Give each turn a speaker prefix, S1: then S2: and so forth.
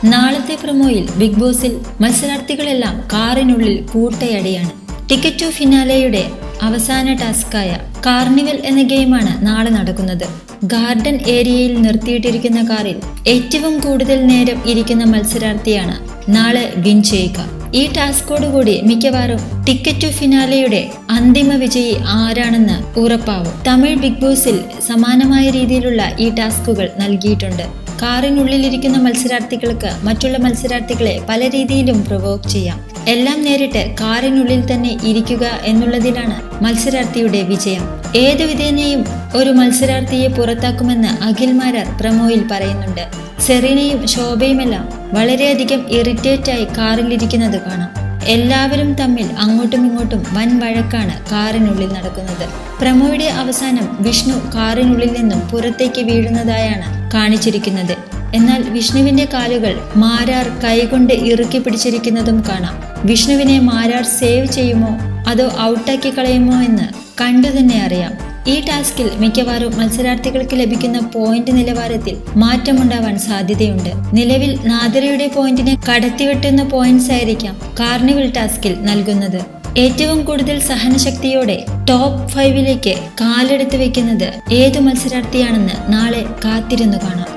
S1: നാളത്തെ പ്രൊമോയിൽ ബിഗ് ബോസിൽ മത്സരാർത്ഥികളെല്ലാം കാറിനുള്ളിൽ കൂട്ടയടിയാണ് ticket to ഫിനാലെയുടെ അവസാന ടാസ്കായ കാർണിവൽ എന്ന ഗെയിമാണ് നാളെ നടക്കുന്നത് ഗാർഡൻ ഏരിയയിൽ നിർത്തിയിട്ടിരിക്കുന്ന കാറിൽ ഏറ്റവും കൂടുതൽ നേരം ഇരിക്കുന്ന മത്സരാർത്ഥിയാണ് നാളെ വിൻ ചെയ്യുക ഈ ടാസ്കോടുകൂടി മിക്കവാറും ടിക്കറ്റ് ടു ഫിനാലെയുടെ അന്തിമ വിജയി ആരാണെന്ന് ഉറപ്പാവും തമിഴ് ബിഗ് ബോസിൽ സമാനമായ രീതിയിലുള്ള ഈ ടാസ്കുകൾ നൽകിയിട്ടുണ്ട് കാറിനുള്ളിലിരിക്കുന്ന മത്സരാർത്ഥികൾക്ക് മറ്റുള്ള മത്സരാർത്ഥികളെ പല രീതിയിലും പ്രൊവോക്ക് ചെയ്യാം എല്ലാം നേരിട്ട് കാറിനുള്ളിൽ തന്നെ ഇരിക്കുക എന്നുള്ളതിലാണ് മത്സരാർത്ഥിയുടെ വിജയം ഏതു വിധേനയും ഒരു മത്സരാർത്ഥിയെ പുറത്താക്കുമെന്ന് അഖിൽ മാരാർ പ്രമോയിൽ പറയുന്നുണ്ട് സെറീനയും ശോഭയുമെല്ലാം വളരെയധികം ഇറിറ്റേറ്റായി കാറിലിരിക്കുന്നത് കാണാം എല്ലാവരും തമ്മിൽ അങ്ങോട്ടും ഇങ്ങോട്ടും വൻ വഴക്കാണ് കാറിനുള്ളിൽ നടക്കുന്നത് പ്രമോയുടെ അവസാനം വിഷ്ണു കാറിനുള്ളിൽ നിന്നും പുറത്തേക്ക് വീഴുന്നതായാണ് കാണിച്ചിരിക്കുന്നത് എന്നാൽ വിഷ്ണുവിന്റെ കാലുകൾ മാരാർ കൈകൊണ്ട് ഇറുക്കി പിടിച്ചിരിക്കുന്നതും കാണാം വിഷ്ണുവിനെ മാരാർ സേവ് ചെയ്യുമോ അതോ ഔട്ടാക്കി കളയുമോ എന്ന് കണ്ടു തന്നെ അറിയാം ഈ ടാസ്കിൽ മിക്കവാറും മത്സരാർത്ഥികൾക്ക് ലഭിക്കുന്ന പോയിന്റ് നിലവാരത്തിൽ മാറ്റമുണ്ടാവാൻ സാധ്യതയുണ്ട് നിലവിൽ നാദിറയുടെ പോയിന്റിനെ കടത്തിവെട്ടുന്ന പോയിന്റ്സ് ആയിരിക്കാം കാർണിവൽ ടാസ്കിൽ നൽകുന്നത് ഏറ്റവും കൂടുതൽ സഹനശക്തിയോടെ ടോപ്പ് ഫൈവിലേക്ക് കാലെടുത്ത് വെക്കുന്നത് ഏതു മത്സരാർത്ഥിയാണെന്ന് നാളെ കാത്തിരുന്നു കാണാം